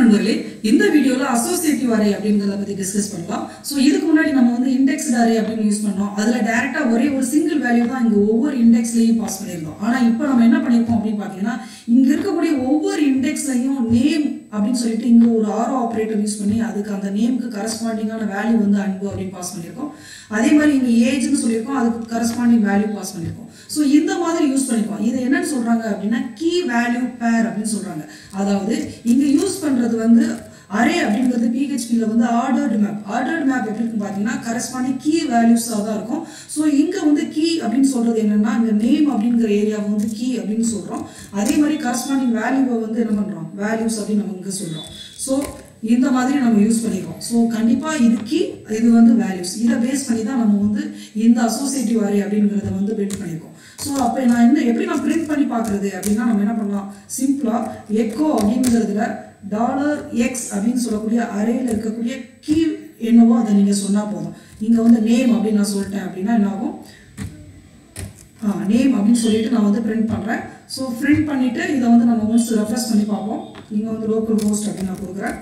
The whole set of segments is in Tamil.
நண்பர்களே இந்த வீடியோல அசோசியேட்டிவ் அரே அப்படிங்கறத பத்தி டிஸ்கஸ் பண்ணலாம் ஸோ இதுக்கு முன்னாடி நம்ம வந்து இண்டெக்ஸ்ட் அரே அப்படின்னு யூஸ் பண்ணோம் அதுல டைரக்டா ஒரே ஒரு சிங்கிள் வேல்யூ தான் இங்க ஒவ்வொரு இண்டெக்ஸ்லயும் பாஸ் பண்ணியிருந்தோம் ஆனா இப்போ நம்ம என்ன பண்ணிருக்கோம் அப்படின்னு பாத்தீங்கன்னா இங்க இருக்கக்கூடிய ஒவ்வொரு இண்டெக்ஸ்லயும் நேம் அப்படின்னு சொல்லிட்டு இங்க ஒரு ஆரோ ஆப்ரேட்டர் யூஸ் பண்ணி அதுக்கு அந்த நேமுக்கு கரஸ்பாண்டிங்கான வேல்யூ வந்து அன்பு அப்படின்னு பாஸ் பண்ணியிருக்கோம் அதே மாதிரி இங்க ஏஜ்னு சொல்லியிருக்கோம் அதுக்கு கரஸ்பாண்டிங் வேல்யூ பாஸ் பண்ணியிருக்கோம் ஸோ இந்த மாதிரி யூஸ் பண்ணிப்போம் இது என்னன்னு சொல்றாங்க அப்படின்னா கீ வேல்யூ பேர் அப்படின்னு சொல்றாங்க அதாவது இங்க யூஸ் பண்றது வந்து அரே அப்படிங்கிறது பிஹெச்பியில் வந்து ஆர்டர்டு மேப் ஆர்டர்டு மேப் எப்படி இருக்குன்னு பார்த்தீங்கன்னா கரஸ்பாண்டிங் கீ வேல்யூஸாக தான் இருக்கும் ஸோ இங்கே வந்து கீ அப்படின்னு சொல்றது என்னன்னா இங்கே நேம் அப்படிங்கிற ஏரியாவை வந்து கீ அப்படின்னு சொல்கிறோம் அதே மாதிரி கரஸ்பாண்டிங் வேல்யூவை வந்து என்ன பண்ணுறோம் வேல்யூஸ் அப்படின்னு நம்ம இங்கே சொல்கிறோம் ஸோ இந்த மாதிரி நம்ம யூஸ் பண்ணிக்கிறோம் ஸோ கண்டிப்பாக இது கீ இது வந்து வேல்யூஸ் இதை பேஸ் பண்ணி தான் நம்ம வந்து இந்த அசோசியேட்டிவ் அரே அப்படிங்கிறத வந்து பில்ட் பண்ணியிருக்கோம் ஸோ அப்போ நான் என்ன எப்படி நான் பிரிண்ட் பண்ணி பார்க்குறது அப்படின்னா நம்ம என்ன பண்ணலாம் சிம்பிளாக எக்கோ அப்படிங்கிறதுல டாலர் எக்ஸ் அப்படின்னு சொல்லக்கூடிய அரேல இருக்கக்கூடிய கீ என்னவோ அதை நீங்கள் சொன்னால் போதும் இங்கே வந்து நேம் அப்படின்னு நான் சொல்லிட்டேன் அப்படின்னா என்ன ஆகும் நேம் அப்படின்னு சொல்லிட்டு நான் வந்து பிரிண்ட் பண்ணுறேன் ஸோ பிரிண்ட் பண்ணிவிட்டு இதை வந்து நம்ம ஒன்ஸ் ரெஃப்ரெஷ் பண்ணி பார்ப்போம் இங்கே வந்து லோக்கல் ஹோஸ்ட் அப்படின்னு நான் கொடுக்குறேன்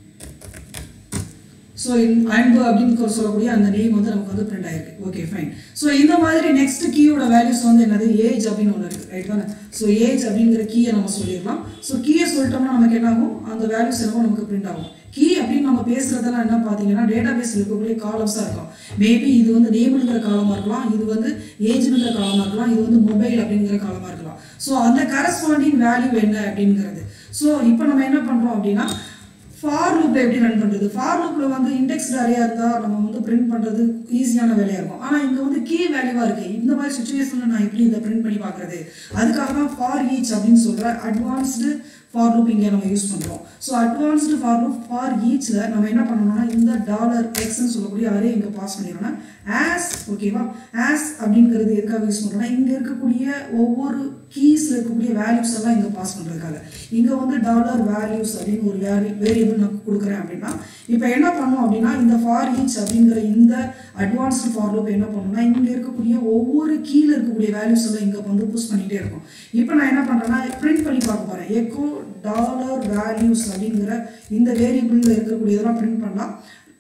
ஸோ அன்பு அப்படின்னு சொல்லக்கூடிய அந்த நேம் வந்து நமக்கு வந்து பிரிண்ட் ஆயிருக்கு ஓகே ஃபைன் ஸோ இந்த மாதிரி நெக்ஸ்ட் கீயோட வேல்யூஸ் வந்து என்னது ஏஜ் அப்படின்னு ஒன்று இருக்குது ரைட் தானே ஸோ ஏஜ் அப்படிங்கிற கீயை நம்ம சொல்லிடலாம் ஸோ கீயை சொல்லிட்டோம்னா நமக்கு என்ன ஆகும் அந்த வேல்யூஸ் என்னவோ நமக்கு பிரிண்ட் ஆகும் கீ அப்படின்னு நம்ம பேசுறதெல்லாம் என்ன பார்த்தீங்கன்னா டேட்டா பேஸ் இருக்கக்கூடிய காலம்ஸாக இருக்கும் மேபி இது வந்து நேம்ங்கிற காலமாக இருக்கலாம் இது வந்து ஏஜ்ங்கிற காலமாக இருக்கலாம் இது வந்து மொபைல் அப்படிங்கிற காலமாக இருக்கலாம் ஸோ அந்த கரஸ்பாண்டிங் வேல்யூ என்ன அப்படிங்கிறது ஸோ இப்போ நம்ம என்ன பண்ணுறோம் அப்படின்னா ஃபார் லூப்ல எப்படி ரன் பண்றது ஃபார் லூப்ல வந்து இண்டெக்ஸ் நிறையா இருந்தா நம்ம வந்து பிரிண்ட் பண்றது ஈஸியான வேலையா இருக்கும் ஆனா இங்க வந்து கீ வேல்யூவா இருக்கு இந்த மாதிரி சுச்சுவேஷன்ல நான் எப்படி இதை பிரிண்ட் பண்ணி பாக்குறது அதுக்காக தான் ஃபார் ஈச் அப்படின்னு சொல்ற அட்வான்ஸ்டு ஃபார் லூப் இங்கே நம்ம யூஸ் பண்ணுறோம் so advanced for loop for ஈச்சில் நம்ம என்ன பண்ணணும்னா இந்த டாலர் எக்ஸ்ன்னு சொல்லக்கூடிய அரே இங்கே பாஸ் பண்ணிடணும்னா ஆஸ் ஓகேவா ஆஸ் அப்படிங்கிறது எதுக்காக யூஸ் பண்ணுறோம்னா இங்கே இருக்கக்கூடிய ஒவ்வொரு கீஸில் இருக்கக்கூடிய வேல்யூஸ் எல்லாம் இங்கே பாஸ் பண்ணுறதுக்காக இங்கே வந்து டாலர் வேல்யூஸ் அப்படின்னு ஒரு வேல்யூ வேரியபிள் நான் கொடுக்குறேன் அப்படின்னா இப்போ என்ன பண்ணோம் அப்படின்னா இந்த ஃபார் ஈச் அப்படிங்கிற இந்த அட்வான்ஸ்டு ஃபார் லூப் என்ன பண்ணணும்னா இங்கே இருக்கக்கூடிய ஒவ்வொரு கீழே இருக்கக்கூடிய வேல்யூஸ் எல்லாம் இங்கே வந்து புஷ் பண்ணிகிட்டே இருக்கும் இப்போ நான் என்ன பண்ணுறேன்னா பிரிண்ட் பண்ணி பார்க்க போகிறேன் எக்கோ டாலர் வேல்யூஸ் அப்படிங்கிற இந்த வேரியபிளில் இருக்கக்கூடியதெல்லாம் பிரிண்ட் பண்ணலாம்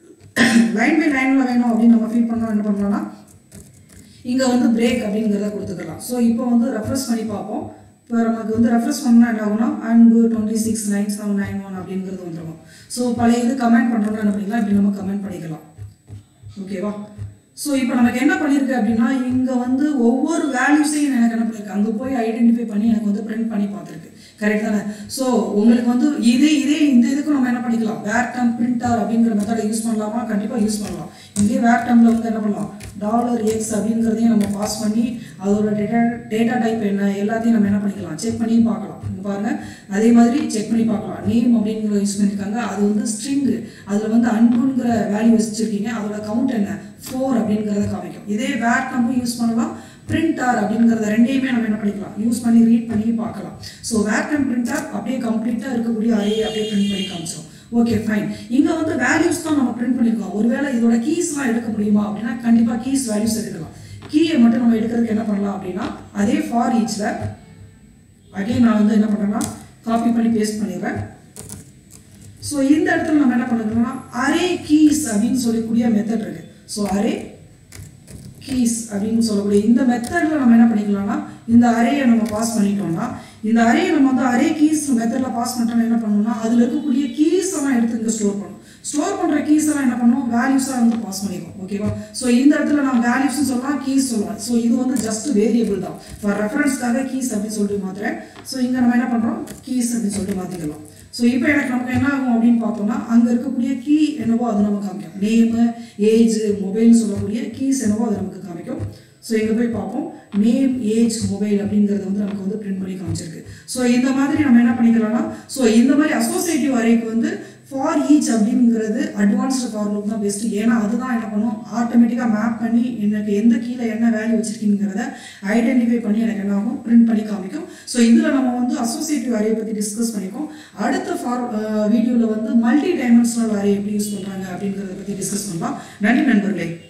லைன் பை லைனில் வேணும் அப்படின்னு நம்ம ஃபீல் பண்ணோம் என்ன பண்ணலாம்னா இங்கே வந்து பிரேக் அப்படிங்கிறத கொடுத்துக்கலாம் ஸோ இப்போ வந்து ரெஃப்ரெஷ் பண்ணி பார்ப்போம் இப்போ நமக்கு வந்து ரெஃப்ரெஷ் பண்ணால் என்ன ஆகும்னா Anbu twenty six nine seven nine one அப்படிங்கிறது வந்துடும் ஸோ பழைய இது கமெண்ட் பண்ணுறோம்னா என்ன பண்ணிக்கலாம் இப்படி நம்ம கமெண்ட் பண்ணிக்கலாம் ஓகேவா ஸோ இப்போ நமக்கு என்ன பண்ணியிருக்கு அப்படின்னா இங்கே வந்து ஒவ்வொரு வேல்யூஸையும் எனக்கு என்ன பண்ணியிருக்கு அங்கே போய் ஐடென்டிஃபை பண்ணி எனக்கு வந்து பிரிண்ட் பண்ணி பார்த்துருக்கு கரெக்ட் தானே ஸோ உங்களுக்கு வந்து இதே இதே இந்த இதுக்கும் நம்ம என்ன பண்ணிக்கலாம் வேர் டம் பிரிண்டர் அப்படிங்கிற மெத்தடை யூஸ் பண்ணலாமா கண்டிப்பாக யூஸ் பண்ணலாம் இதே வேர் டம்ல வந்து என்ன பண்ணலாம் டாலர் எக்ஸ் அப்படிங்கிறதையும் நம்ம பாஸ் பண்ணி அதோட டேட்டா டேட்டா டைப் என்ன எல்லாத்தையும் நம்ம என்ன பண்ணிக்கலாம் செக் பண்ணி பார்க்கலாம் இங்க பாருங்க அதே மாதிரி செக் பண்ணி பார்க்கலாம் நேம் அப்படிங்கிற யூஸ் பண்ணியிருக்காங்க அது வந்து ஸ்ட்ரிங் அதில் வந்து அன்புங்கிற வேல்யூ வச்சிருக்கீங்க அதோட கவுண்ட் என்ன ஃபோர் அப்படிங்கிறத காமிக்கும் இதே வேர் நம்ம யூஸ் பண்ணலாம் பிரிண்டர் அப்படிங்கிறத ரெண்டையுமே நம்ம என்ன பண்ணிக்கலாம் யூஸ் பண்ணி ரீட் பண்ணி பார்க்கலாம் ஸோ வேர்க்கம் பிரிண்டர் அப்படியே கம்ப்ளீட்டாக இருக்கக்கூடிய அரே அப்படியே பிரிண்ட் பண்ணி காமிச்சோம் ஓகே ஃபைன் இங்கே வந்து வேல்யூஸ் தான் நம்ம பிரிண்ட் பண்ணியிருக்கோம் ஒருவேளை இதோட கீஸ்லாம் எடுக்க முடியுமா அப்படின்னா கண்டிப்பாக கீஸ் வேல்யூஸ் எடுக்கலாம் கீயை மட்டும் நம்ம எடுக்கிறதுக்கு என்ன பண்ணலாம் அப்படின்னா அதே ஃபார் ஈச்சில் அகைன் நான் வந்து என்ன பண்ணுறேன்னா காப்பி பண்ணி பேஸ்ட் பண்ணிடுறேன் ஸோ இந்த இடத்துல நம்ம என்ன பண்ணிக்கணும்னா அரே கீஸ் அப்படின்னு சொல்லக்கூடிய மெத்தட் இருக்கு ஸோ அரே கீஸ் அப்படின்னு சொல்லக்கூடிய இந்த மெத்தடில் நம்ம என்ன பண்ணிக்கலாம்னா இந்த அரேயை நம்ம பாஸ் பண்ணிட்டோம்னா இந்த அரேயை நம்ம வந்து அரே கீஸ் மெத்தடில் பாஸ் பண்ணிட்டோம்னா என்ன பண்ணணும்னா அதில் இருக்கக்கூடிய கீஸ் எல்லாம் எடுத்து இங்கே ஸ்டோர் பண்ணணும் ஸ்டோர் பண்ணுற கீஸ் எல்லாம் என்ன பண்ணும் வேல்யூஸாக வந்து பாஸ் பண்ணிக்கும் ஓகேவா ஸோ இந்த இடத்துல நான் வேல்யூஸ்னு சொல்லலாம் கீஸ் சொல்லலாம் ஸோ இது வந்து ஜஸ்ட் வேரியபிள் தான் ஃபார் ரெஃபரன்ஸ்க்காக கீஸ் அப்படின்னு சொல்லிட்டு மாத்துறேன் ஸோ இங்கே நம்ம என்ன பண்ணுறோம் கீஸ் அப்படின்னு சொல்லிட்டு மாற்றிக்கலாம் ஸோ இப்போ எனக்கு நமக்கு என்ன ஆகும் அப்படின்னு பார்த்தோம்னா அங்கே இருக்கக்கூடிய கீ என்னவோ அது நமக்கு காமிக்கும் நேமு ஏஜ் மொபைல்னு சொல்லக்கூடிய கீஸ் என்னவோ அது நமக்கு காமிக்கும் ஸோ இங்கே போய் பார்ப்போம் நேம் ஏஜ் மொபைல் அப்படிங்கிறது வந்து நமக்கு வந்து பிரிண்ட் பண்ணி காமிச்சிருக்கு ஸோ இந்த மாதிரி நம்ம என்ன பண்ணிக்கலாம்னா ஸோ இந்த மாதிரி அசோசியேட்டிவ் அரேக்கு வந்து ஃபார் ஈச் அப்படிங்கிறது அட்வான்ஸ்டு ஃபார் லூப் தான் பெஸ்ட்டு ஏன்னா அதுதான் என்ன பண்ணும் ஆட்டோமேட்டிக்காக மேப் பண்ணி எனக்கு எந்த கீழே என்ன வேல்யூ வச்சிருக்கீங்கிறத ஐடென்டிஃபை பண்ணி எனக்கு என்ன ஆகும் பிரிண்ட் பண்ணி காமிக்கும் ஸோ இதில் நம்ம வந்து அசோசியேட்டிவ் அரே பற்றி டிஸ்கஸ் பண்ணிக்கோம் அடுத்த ஃபார் வீடியோவில் வந்து மல்டி டைமென்ஷனல் அரே எப்படி யூஸ் பண்ணுறாங்க அப்படிங்கிறத பற்றி டிஸ்கஸ் பண்ணலாம் நன்றி நண்பர்களே